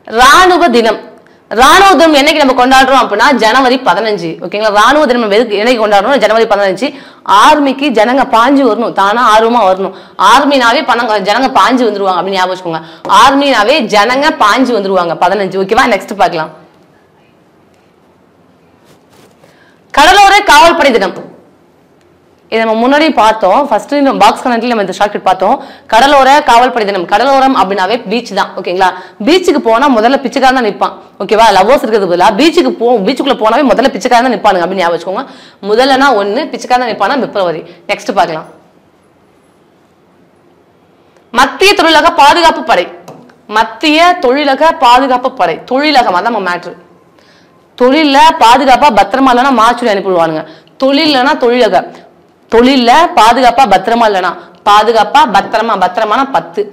ராணுவ தினம் ராணுவ தினம் என்னைக்கு நம்ம கொண்டாடுறோம் அப்படின்னா ஜனவரி பதினஞ்சு ஓகேங்களா ராணுவ தினம் நம்ம எதுக்கு என்னைக்கு கொண்டாடுறோம் ஜனவரி பதினஞ்சு ஆர்மிக்கு ஜனங்க பாஞ்சு வரணும் தானா ஆர்வமா வரணும் ஆர்மினாவே பணங்க ஜனங்க பாஞ்சு வந்துருவாங்க அப்படின்னு ஞாபகம் வச்சுக்கோங்க ஆர்மினாவே ஜனங்க பாஞ்சு வந்துருவாங்க பதினஞ்சு ஓகேவா நெக்ஸ்ட் பார்க்கலாம் கடலோர காவல்படை தினம் இதை நம்ம முன்னாடி பார்த்தோம் ஃபர்ஸ்ட் நம்ம பாக்ஸ் கனெக்ட்ல நம்ம இந்த ஷார்ட்கட் பார்த்தோம் கடலோர காவல்படை தினம் கடலோரம் அப்படின்னாவே பீச் தான் ஓகேங்களா பீச்சுக்கு போனா முதல்ல பிச்சைக்காரன் தான் நிற்பான் ஓகேவா லவ்வர்ஸ் இருக்கிறது பதிலா பீச்சுக்கு போ பீச்சுக்குள்ள போனாவே முதல்ல பிச்சைக்காரன் தான் நிற்பானுங்க அப்படின்னு ஞாபகம் வச்சுக்கோங்க முதல்லனா ஒண்ணு பிச்சைக்காரன் தான் நிற்பானா பிப்ரவரி நெக்ஸ்ட் பார்க்கலாம் மத்திய தொழிலக பாதுகாப்பு படை மத்திய தொழிலக பாதுகாப்பு படை தொழிலகம் அதான் நம்ம மேட்ரு தொழில்ல பாதுகாப்பா பத்திரமா இல்லைன்னா மார்ச்சுரி அனுப்பிடுவானுங்க தொழில்லனா தொழிலக தொழில்ல பாதுகாப்பா பத்திரமா இல்லைனா பாதுகாப்பா பத்திரமா பத்திரமான பத்து